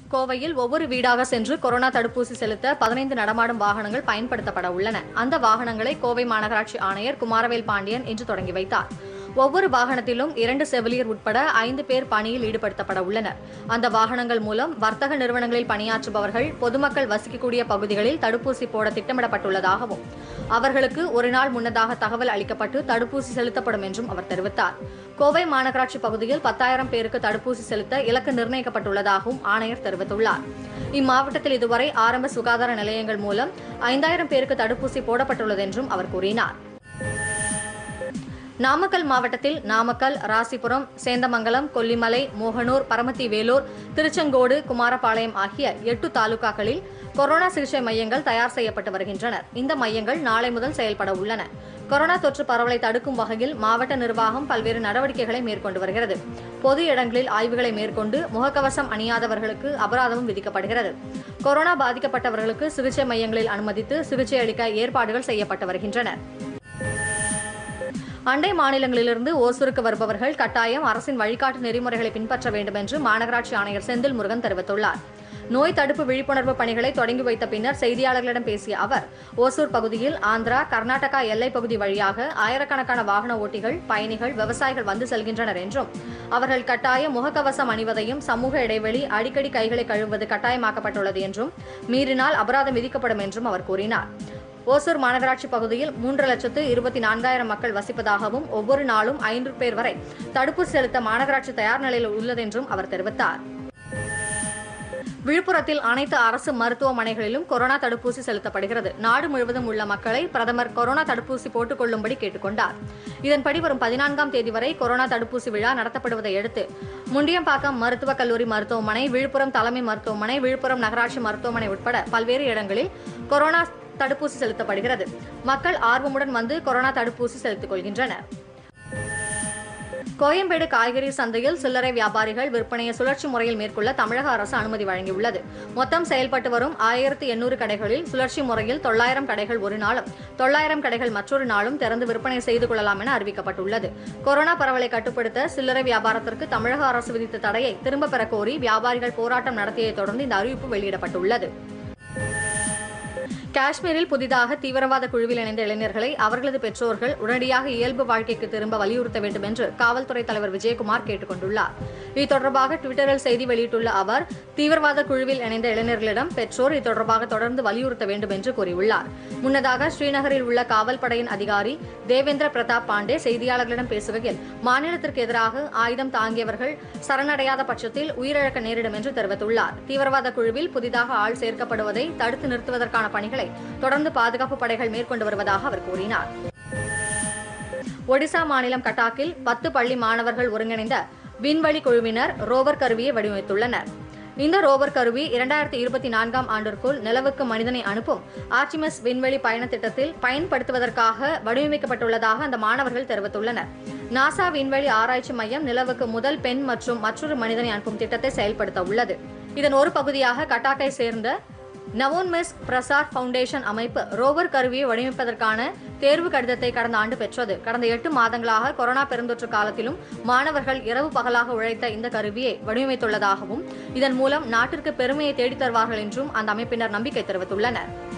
கோவையில் ஒவ்வொரு வீடாக சென்று கொரோனா தடுப்பூசி செலுத்த பதினைந்து நடமாடும் வாகனங்கள் பயன்படுத்தப்பட உள்ளன அந்த வாகனங்களை கோவை மாநகராட்சி ஆணையர் குமாரவேல் பாண்டியன் இன்று தொடங்கி வைத்தார் ஒவ்வொரு வாகனத்திலும் இரண்டு செவிலியர் உட்பட ஐந்து பேர் பணியில் ஈடுபடுத்தப்பட உள்ளனர் அந்த வாகனங்கள் மூலம் வர்த்தக நிறுவனங்களில் பணியாற்றுபவர்கள் பொதுமக்கள் வசிக்கக்கூடிய பகுதிகளில் தடுப்பூசி போட திட்டமிடப்பட்டுள்ளதாகவும் அவர்களுக்கு ஒரு நாள் முன்னதாக தகவல் அளிக்கப்பட்டு தடுப்பூசி செலுத்தப்படும் என்றும் அவர் தெரிவித்தார் கோவை மாநகராட்சி பகுதியில் பத்தாயிரம் பேருக்கு தடுப்பூசி செலுத்த இலக்கு நிர்ணயிக்கப்பட்டுள்ளதாகவும் ஆணையர் தெரிவித்துள்ளார் இம்மாவட்டத்தில் இதுவரை ஆரம்ப சுகாதார நிலையங்கள் மூலம் ஐந்தாயிரம் பேருக்கு தடுப்பூசி போடப்பட்டுள்ளது என்றும் அவர் கூறினார் நாமக்கல் மாவட்டத்தில் நாமக்கல் ராசிபுரம் சேந்தமங்கலம் கொல்லிமலை மோகனூர் பரமத்தி வேலூர் திருச்செங்கோடு குமாரபாளையம் ஆகிய எட்டு தாலுகாக்களில் கொரோனா சிகிச்சை மையங்கள் தயார் செய்யப்பட்டு வருகின்றன இந்த மையங்கள் நாளை முதல் செயல்பட உள்ளன கொரோனா தொற்று பரவலை தடுக்கும் வகையில் மாவட்ட நிர்வாகம் பல்வேறு நடவடிக்கைகளை மேற்கொண்டு வருகிறது பொது இடங்களில் ஆய்வுகளை மேற்கொண்டு முகக்கவசம் அணியாதவர்களுக்கு அபராதமும் விதிக்கப்படுகிறது கொரோனா பாதிக்கப்பட்டவர்களுக்கு சிகிச்சை மையங்களில் அனுமதித்து சிகிச்சை அளிக்க ஏற்பாடுகள் செய்யப்பட்டு வருகின்றன அண்டை மாநிலங்களிலிருந்து ஓசூருக்கு வருபவர்கள் கட்டாயம் அரசின் வழிகாட்டு நெறிமுறைகளை பின்பற்ற வேண்டும் என்று மாநகராட்சி ஆணையர் செந்தில் முருகன் தெரிவித்துள்ளார் நோய் தடுப்பு விழிப்புணர்வு பணிகளை தொடங்கி வைத்த பின்னர் செய்தியாளர்களிடம் பேசிய அவர் ஓசூர் பகுதியில் ஆந்திரா கர்நாடகா எல்லைப் பகுதி வழியாக ஆயிரக்கணக்கான வாகன ஓட்டிகள் பயணிகள் விவசாயிகள் வந்து செல்கின்றனர் என்றும் அவர்கள் கட்டாயம் முகக்கவசம் அணிவதையும் சமூக இடைவெளி அடிக்கடி கைகளை கழுவுவது கட்டாயமாக்கப்பட்டுள்ளது என்றும் மீறினால் அபராதம் விதிக்கப்படும் என்றும் அவர் கூறினார் ஓசூர் மாநகராட்சி பகுதியில் மூன்று லட்சத்து இருபத்தி நான்காயிரம் மக்கள் வசிப்பதாகவும் ஒவ்வொரு நாளும் ஐந்து பேர் வரை தடுப்பூசி செலுத்த மாநகராட்சி தயார் நிலையில் உள்ளதென்றும் அவர் தெரிவித்தார் விழுப்புரத்தில் அனைத்து அரசு மருத்துவமனைகளிலும் கொரோனா தடுப்பூசி செலுத்தப்படுகிறது நாடு முழுவதும் உள்ள மக்களை பிரதமர் கொரோனா தடுப்பூசி போட்டுக் கொள்ளும்படி கேட்டுக்கொண்டார் இதன்படி வரும் பதினான்காம் தேதி வரை கொரோனா தடுப்பூசி விழா நடத்தப்படுவதை அடுத்து முண்டியம்பாக்கம் மருத்துவக் கல்லூரி மருத்துவமனை விழுப்புரம் தலைமை மருத்துவமனை விழுப்புரம் நகராட்சி மருத்துவமனை உட்பட பல்வேறு இடங்களில் கொரோனா தடுப்பூசி செலுத்தப்படுகிறது மக்கள் ஆர்வமுடன் வந்து கொரோனா தடுப்பூசி செலுத்திக் கொள்கின்றனர் கோயம்பேடு காய்கறி சந்தையில் சில்லறை வியாபாரிகள் விற்பனையை சுழற்சி முறையில் மேற்கொள்ள தமிழக அரசு அனுமதி வழங்கியுள்ளது மொத்தம் செயல்பட்டு வரும் ஆயிரத்து எண்ணூறு கடைகளில் சுழற்சி முறையில் தொள்ளாயிரம் கடைகள் ஒரு நாளும் தொள்ளாயிரம் கடைகள் மற்றொரு நாளும் திறந்து விற்பனை செய்து கொள்ளலாம் என அறிவிக்கப்பட்டுள்ளது கொரோனா பரவலை கட்டுப்படுத்த சில்லறை வியாபாரத்திற்கு தமிழக அரசு விதித்த தடையை திரும்பப் பெறக் கோரி வியாபாரிகள் போராட்டம் நடத்தியதைத் தொடர்ந்து இந்த அறிவிப்பு வெளியிடப்பட்டுள்ளது காஷ்மீரில் புதிதாக தீவிரவாத குழுவில் இணைந்த இளைஞர்களை அவர்களது பெற்றோர்கள் உடனடியாக இயல்பு வாழ்க்கைக்கு திரும்ப வலியுறுத்த வேண்டும் என்று காவல்துறை தலைவர் விஜயகுமார் கேட்டுக் கொண்டுள்ளார் இது தொடர்பாக டுவிட்டரில் செய்தி வெளியிட்டுள்ள அவர் தீவிரவாத குழுவில் இணைந்த இளைஞர்களிடம் பெற்றோர் இது தொடர்பாக தொடர்ந்து வலியுறுத்த வேண்டும் என்று கூறியுள்ளார் முன்னதாக ஸ்ரீநகரில் உள்ள காவல் படையின் அதிகாரி தேவேந்திர பிரதாப் பாண்டே செய்தியாளர்களிடம் பேசுகையில் மாநிலத்திற்கு எதிராக ஆயுதம் தாங்கியவர்கள் சரணடையாத பட்சத்தில் உயிரிழக்க நேரிடும் என்று தெரிவித்துள்ளார் தீவிரவாத குழுவில் புதிதாக ஆள் சேர்க்கப்படுவதை தடுத்து நிறுத்துவதற்கான பணிகளை தொடர்ந்து பாதுகாப்பு படைகள் மேற்கொண்டு வருவதாக அவர் கூறினார் ஒடிசா மாநிலம் கட்டாக்கில் பத்து பள்ளி மாணவர்கள் ஒருங்கிணைந்த விண்வெளி குழுவினர் ரோவர் கருவியை வடிவமைத்துள்ளனர் இந்த ரோவர் கருவி இரண்டாயிரத்தி இருபத்தி நான்காம் ஆண்டிற்குள் நிலவுக்கு மனிதனை அனுப்பும் ஆர்டிமஸ் விண்வெளி பயண திட்டத்தில் பயன்படுத்துவதற்காக வடிவமைக்கப்பட்டுள்ளதாக அந்த மாணவர்கள் தெரிவித்துள்ளனர் நாசா விண்வெளி ஆராய்ச்சி மையம் நிலவுக்கு முதல் பெண் மற்றும் மற்றொரு மனிதனை அனுப்பும் திட்டத்தை செயல்படுத்த உள்ளது இதன் ஒரு பகுதியாக கட்டாக்கை சேர்ந்த நவோன்மெஸ் பிரசார் ஃபவுண்டேஷன் அமைப்பு ரோவர் கருவியை வடிவமைப்பதற்கான தேர்வு கடிதத்தை கடந்த ஆண்டு பெற்றது கடந்த எட்டு மாதங்களாக கொரோனா பெருந்தொற்று காலத்திலும் மாணவர்கள் இரவு பகலாக உழைத்த இந்த கருவியை வடிவமைத்துள்ளதாகவும் இதன் மூலம் நாட்டிற்கு பெருமையை தேடித் தருவார்கள் என்றும் அந்த அமைப்பினர் நம்பிக்கை தெரிவித்துள்ளனர்